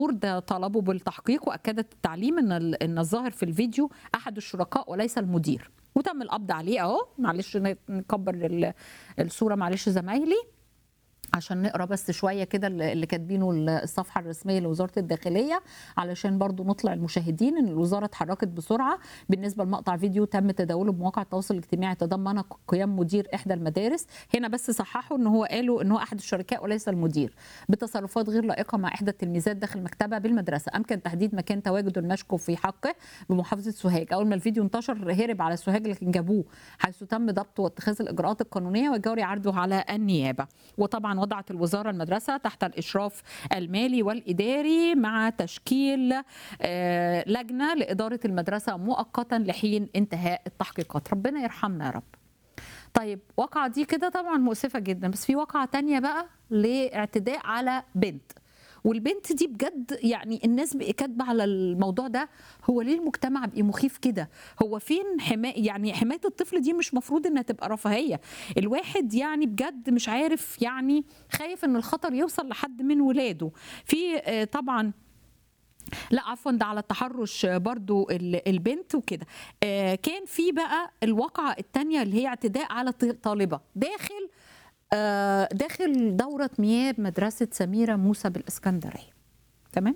ده طلبوا بالتحقيق واكدت التعليم ان ال- ان الظاهر في الفيديو احد الشركاء وليس المدير وتم القبض عليه اهو معلش ن- نكبر ال- الصوره معلش زمايلي عشان نقرا بس شويه كده اللي اللي كاتبينه الصفحه الرسميه لوزاره الداخليه علشان برضو نطلع المشاهدين ان الوزاره اتحركت بسرعه بالنسبه لمقطع فيديو تم تداوله بمواقع التواصل الاجتماعي تضمن قيام مدير احدى المدارس هنا بس صححوا ان هو قالوا ان هو احد الشركاء وليس المدير بتصرفات غير لائقه مع احدى التلميذات داخل مكتبه بالمدرسه امكن تحديد مكان تواجد المشكو في حقه بمحافظه سوهاج اول ما الفيديو انتشر هرب على سوهاج لكن جابوه حيث تم ضبطه واتخاذ الاجراءات القانونيه وجاري عرضه على النيابه وطبعا وضعت الوزاره المدرسه تحت الاشراف المالي والاداري مع تشكيل آه، لجنه لاداره المدرسه مؤقتا لحين انتهاء التحقيقات ربنا يرحمنا يا رب طيب واقعة دي كده طبعا مؤسفة جدا بس في واقعة تانية بقى لاعتداء على بنت والبنت دي بجد يعني الناس بقى كاتبه على الموضوع ده هو ليه المجتمع بقى مخيف كده هو فين حماية يعني حمايه الطفل دي مش مفروض انها تبقى رفاهيه الواحد يعني بجد مش عارف يعني خايف ان الخطر يوصل لحد من ولاده في آه، طبعا لا عفوا ده على التحرش برضو ال- البنت وكده آه، كان في بقى الواقعة التانية اللي هي اعتداء على ط- طالبة داخل آه، داخل دورة مياه بمدرسة سميرة موسى بالإسكندرية تمام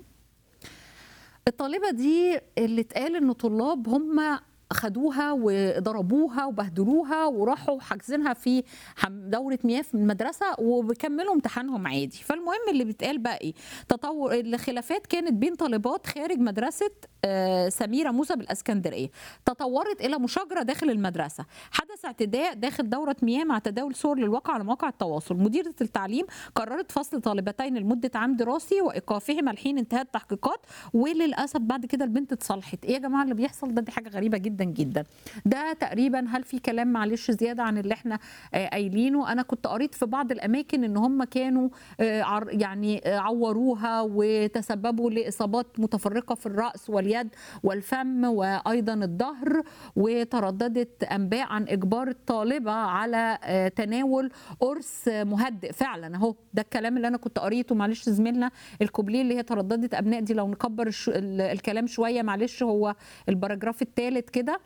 الطالبة دي اللي اتقال إن طلاب هم خدوها وضربوها وبهدلوها وراحوا حاجزينها في حم- دورة مياه في المدرسة وبيكملوا امتحانهم عادي فالمهم اللي بيتقال بقى ايه تطور الخلافات كانت بين طالبات خارج مدرسة آه، سميرة موسى بالاسكندرية تطورت إلى مشاجرة داخل المدرسة حدث اعتداء داخل دورة مياه مع تداول صور للواقع على مواقع التواصل مديرة التعليم قررت فصل طالبتين لمدة عام دراسي وإيقافهما لحين انتهاء التحقيقات وللأسف بعد كده البنت اتصالحت إيه يا جماعة اللي بيحصل ده دي حاجة غريبة جدا جدا ده تقريبا هل في كلام معلش زيادة عن اللي احنا آه، قايلينه أنا كنت قريت في بعض الأماكن إن هم كانوا آه، عر- يعني آه، عوروها وتسببوا لإصابات متفرقة في الرأس واليد والفم وأيضا الظهر وترددت أنباء عن إجبار الطالبة على آه، تناول قرص مهدئ فعلا أهو ده الكلام اللي أنا كنت قريته معلش زميلنا الكوبليه اللي هي ترددت أبناء دي لو نكبر الش- ال- الكلام شوية معلش هو الباراجراف الثالث كده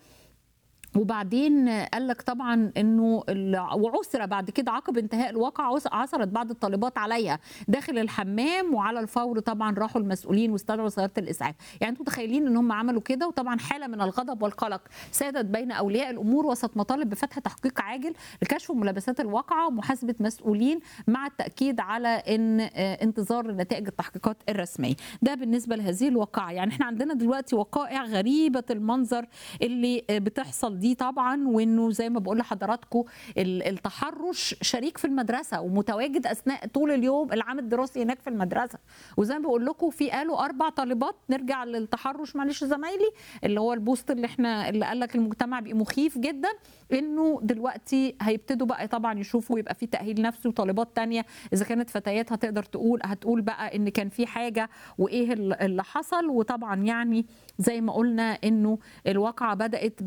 وبعدين قال لك طبعا انه ال- وعسر بعد كده عقب انتهاء الواقع عس- عثرت بعض الطالبات عليها داخل الحمام وعلى الفور طبعا راحوا المسؤولين واستدعوا سياره الاسعاف يعني انتم متخيلين ان هم عملوا كده وطبعا حاله من الغضب والقلق سادت بين اولياء الامور وسط مطالب بفتح تحقيق عاجل لكشف ملابسات الواقعه ومحاسبه مسؤولين مع التاكيد على ان آه، انتظار نتائج التحقيقات الرسميه ده بالنسبه لهذه الواقعه يعني احنا عندنا دلوقتي وقائع غريبه المنظر اللي آه، بتحصل دي طبعا وانه زي ما بقول لحضراتكم ال- التحرش شريك في المدرسه ومتواجد اثناء طول اليوم العام الدراسي هناك في المدرسه وزي ما بقول لكم في قالوا اربع طالبات نرجع للتحرش معلش زمايلي اللي هو البوست اللي احنا اللي قال لك المجتمع بقى مخيف جدا انه دلوقتي هيبتدوا بقى طبعا يشوفوا يبقى في تاهيل نفسي وطالبات تانية اذا كانت فتيات هتقدر تقول هتقول بقى ان كان في حاجه وايه ال- اللي حصل وطبعا يعني زي ما قلنا انه الواقعه بدات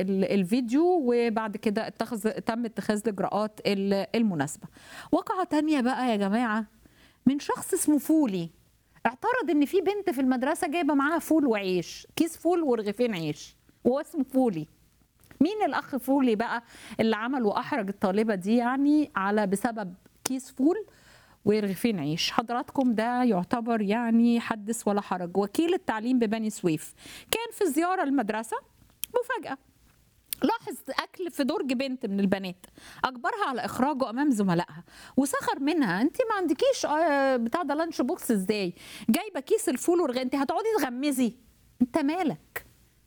بالفيديو وبعد كده اتخذ تم اتخاذ الاجراءات ال- المناسبه واقعه تانية بقى يا جماعه من شخص اسمه فولي اعترض ان في بنت في المدرسه جايبه معاها فول وعيش كيس فول ورغيفين عيش وهو اسمه فولي مين الاخ فولي بقى اللي عمل واحرج الطالبه دي يعني على بسبب كيس فول ورغيفين عيش حضراتكم ده يعتبر يعني حدث ولا حرج وكيل التعليم ببني سويف كان في زياره المدرسه مفاجاه لاحظ اكل في درج بنت من البنات اجبرها على اخراجه امام زملائها وسخر منها انت ما عندكيش آه، بتاع ده لانش بوكس ازاي جايبه كيس الفول والغ... انت هتقعدي تغمزي انت مالك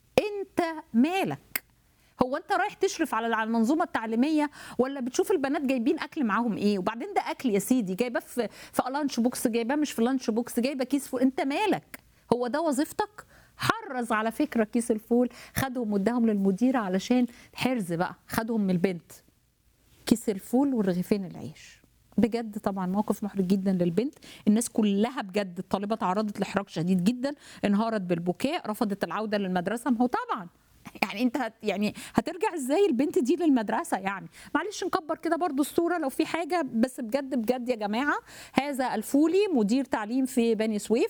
انت مالك هو انت رايح تشرف على على المنظومه التعليميه ولا بتشوف البنات جايبين اكل معاهم ايه وبعدين ده اكل يا سيدي جايباه في في لانش بوكس جايباه مش في لانش بوكس جايبه كيس فول انت مالك هو ده وظيفتك حرز على فكره كيس الفول خدهم واداهم للمديره علشان حرز بقى خدهم من البنت كيس الفول ورغيفين العيش بجد طبعا موقف محرج جدا للبنت الناس كلها بجد الطالبه تعرضت لاحراج شديد جدا انهارت بالبكاء رفضت العوده للمدرسه ما هو طبعا يعني انت هت يعني هترجع ازاي البنت دي للمدرسه يعني معلش نكبر كده برضو الصوره لو في حاجه بس بجد بجد يا جماعه هذا الفولي مدير تعليم في بني سويف